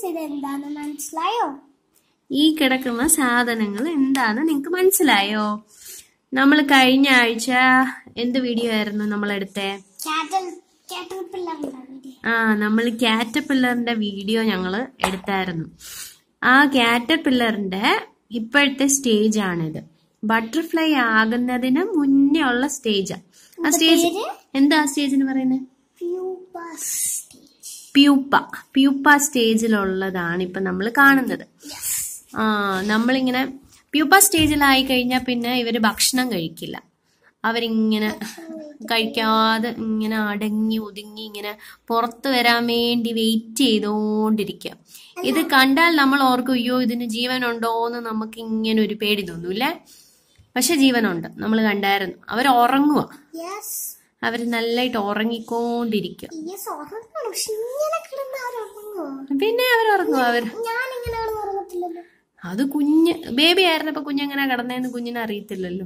ഇത് എന്താന്ന് മനസ്സിലായോ ഈ കിടക്കുന്ന സാധനങ്ങൾ എന്താന്ന് നിങ്ങക്ക് മനസ്സിലായോ നമ്മൾ കഴിഞ്ഞ ആഴ്ച എന്ത് വീഡിയോ ആയിരുന്നു നമ്മൾ എടുത്തേ കാറ്റൽ കാറ്റൽ പിള്ളേരുടെ ആ നമ്മൾ കാറ്റപ്പില്ലറിന്റെ വീഡിയോ ഞങ്ങൾ എടുത്തായിരുന്നു ആ കാറ്റപ്പില്ലറിന്റെ ഇപ്പോഴത്തെ സ്റ്റേജ് ആണിത് ബട്ടർഫ്ലൈ ആകുന്നതിന് മുന്നേ ഉള്ള സ്റ്റേജാ ആ സ്റ്റേജ് എന്താ ആ സ്റ്റേജിന് പറയുന്നത് പ്യൂപ്പസ് പ്യൂപ്പ പ്യൂപ്പ സ്റ്റേജിലുള്ളതാണ് ഇപ്പൊ നമ്മൾ കാണുന്നത് ആ നമ്മളിങ്ങനെ പ്യൂപ്പ സ്റ്റേജിലായി കഴിഞ്ഞാൽ പിന്നെ ഇവര് ഭക്ഷണം കഴിക്കില്ല അവരിങ്ങനെ കഴിക്കാതെ ഇങ്ങനെ അടങ്ങി ഒതുങ്ങി ഇങ്ങനെ പുറത്ത് വരാൻ വേണ്ടി വെയിറ്റ് ചെയ്തോണ്ടിരിക്കുക ഇത് കണ്ടാൽ നമ്മൾ ഓർക്കും അയ്യോ ഇതിന് ജീവനുണ്ടോ എന്ന് നമുക്ക് ഇങ്ങനെ ഒരു പേടി തോന്നൂല്ലേ പക്ഷെ ജീവനുണ്ട് നമ്മൾ കണ്ടായിരുന്നു അവർ ഉറങ്ങുക യെസ് അവർ നല്ലതായിട്ട് ഉറങ്ങിക്കൊണ്ടിരിക്കുക യെസ് ഉറങ്ങണം പക്ഷെ ഇങ്ങനെ കിടന്ന് ആരുറങ്ങോ പിന്നെ അവർ ഉറങ്ങുക അവർ ഞാൻ ഇങ്ങനെ കിടന്ന് ഉറങ്ങത്തില്ലല്ലോ അത് കുഞ്ഞ് ബേബി ആയിരുന്നപ്പോ കുഞ്ഞെങ്ങനെ കിടന്നേന്ന് കുഞ്ഞിനെ അറിയത്തില്ലല്ലോ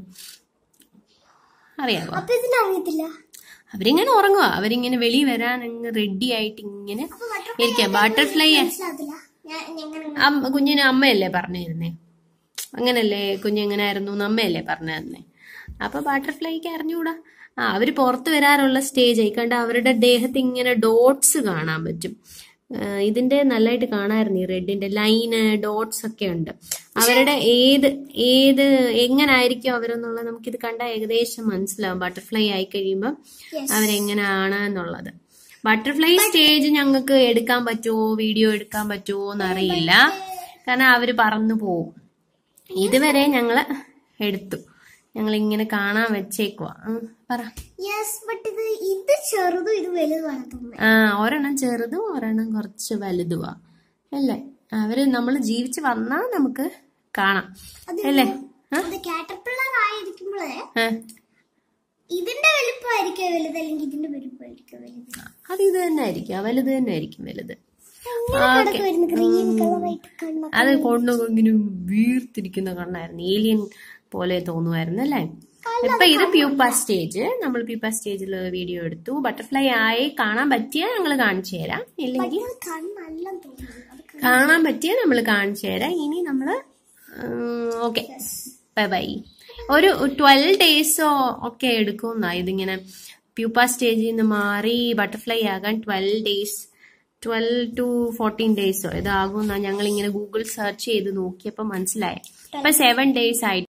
അറിയാമോ അപ്പൊ ഇതിന് അറിയത്തില്ല അവരിങ്ങനെ ഉറങ്ങുക അവരിങ്ങനെ വെളി വരാൻ അങ്ങ് റെഡി ആയിട്ട് ഇങ്ങനെ ഇരിക്കുക ബട്ടർഫ്ലൈ മനസ്സിലാകത്തില്ല ഞാൻ ഞങ്ങൾ അമ്മ കുഞ്ഞിന് അമ്മയല്ലേ പറഞ്ഞിരുന്നേ അങ്ങനല്ലേ കുഞ്ഞെങ്ങനെ ആയിരുന്നു എന്ന് അമ്മയല്ലേ പറഞ്ഞു തന്നേ അപ്പൊ ബട്ടർഫ്ലൈക്ക് അറിഞ്ഞൂടാ ആ അവര് പുറത്ത് വരാറുള്ള സ്റ്റേജ് ആയി കണ്ട അവരുടെ ദേഹത്ത് ഇങ്ങനെ ഡോട്ട്സ് കാണാൻ പറ്റും ആ, ഇതിന്റെ നല്ലതായിട്ട് കാണാമായിരുന്നു ഈ റെഡിന്റെ ലൈന് ഡോട്ട്സ് ഒക്കെ ഉണ്ട് അവരുടെ ഏത് ഏത് എങ്ങനായിരിക്കും അവരെന്നുള്ളത് നമുക്കിത് കണ്ടാൽ ഏകദേശം മനസ്സിലാവും ബട്ടർഫ്ലൈ ആയി കഴിയുമ്പോൾ അവരെങ്ങനെയാണ് എന്നുള്ളത് ബട്ടർഫ്ലൈ സ്റ്റേജ് ഞങ്ങൾക്ക് എടുക്കാൻ പറ്റുമോ വീഡിയോ എടുക്കാൻ പറ്റുമോ എന്നറിയില്ല കാരണം അവര് പറന്നു പോവും ഇതുവരെ ഞങ്ങള് എടുത്തു ഞങ്ങൾ ഇങ്ങനെ കാണാൻ വെച്ചേക്കുവാ ഉം, പറ യെസ് ബട്ട് ഇത് ഇത് ചെറുതും ഇത് വലുതുമാണ് തോന്നുന്നത് ആ ഒരെണ്ണം ചെറുതും ഒരെണ്ണം കുറച്ച് വലുതുവാ അല്ലേ അവര് നമ്മൾ ജീവിച്ച് വന്നാ നമുക്ക് കാണാം അല്ലേ ആ? അത് കാറ്റർപിള്ളർ ആയിരിക്കുമ്പോഴേ ആ. ഇതിന്റെ വലുപ്പമായിരിക്കും വലുത് അല്ലെങ്കിൽ ഇതിന്റെ വലുപ്പമായിരിക്കും വലുത് അത് ഇത് തന്നെ ആയിരിക്കും വലുത് തന്നെ ആയിരിക്കും വലുത് ഇങ്ങനെ കിടക്കുമായിരുന്നു ഗ്രീൻ കളറായിട്ട് കണ്ണ അത് കൊണ്ടൊക്കെ ഇങ്ങനെ വീർത്തിരിക്കുന്ന കണ്ണായിരുന്നു ഏലിയൻ പോലെ തോന്നുമായിരുന്നു അല്ലേ ഇപ്പൊ ഇത് പ്യൂപ്പ സ്റ്റേജ് നമ്മൾ പ്യൂപ്പ സ്റ്റേജിൽ വീഡിയോ എടുത്തു ബട്ടർഫ്ലൈ ആയി കാണാൻ പറ്റിയ ഞങ്ങൾ കാണിച്ചു തരാം ഇല്ലെങ്കിൽ കണ്ണല്ല തോന്നുന്നു അത് കാണാൻ പറ്റിയ നമ്മൾ കാണിച്ചു തരാം ഇനി നമ്മള് ഓക്കെ ബൈ ബൈ ഒരു ട്വൽവ് ഡേയ്സോ ഒക്കെ എടുക്കുമെന്നാ ഇതിങ്ങനെ പ്യൂപ്പ സ്റ്റേജിൽ നിന്ന് മാറി ബട്ടർഫ്ലൈ ആകാൻ twelve days twelve to fourteen ഡേയ്സോ ഇതാകുമെന്നാ ഞങ്ങൾ ഇങ്ങനെ ഗൂഗിൾ സെർച്ച് ചെയ്ത് നോക്കിയപ്പോൾ മനസ്സിലായി ഇപ്പൊ സെവൻ ഡേയ്സ് ആയിട്ട്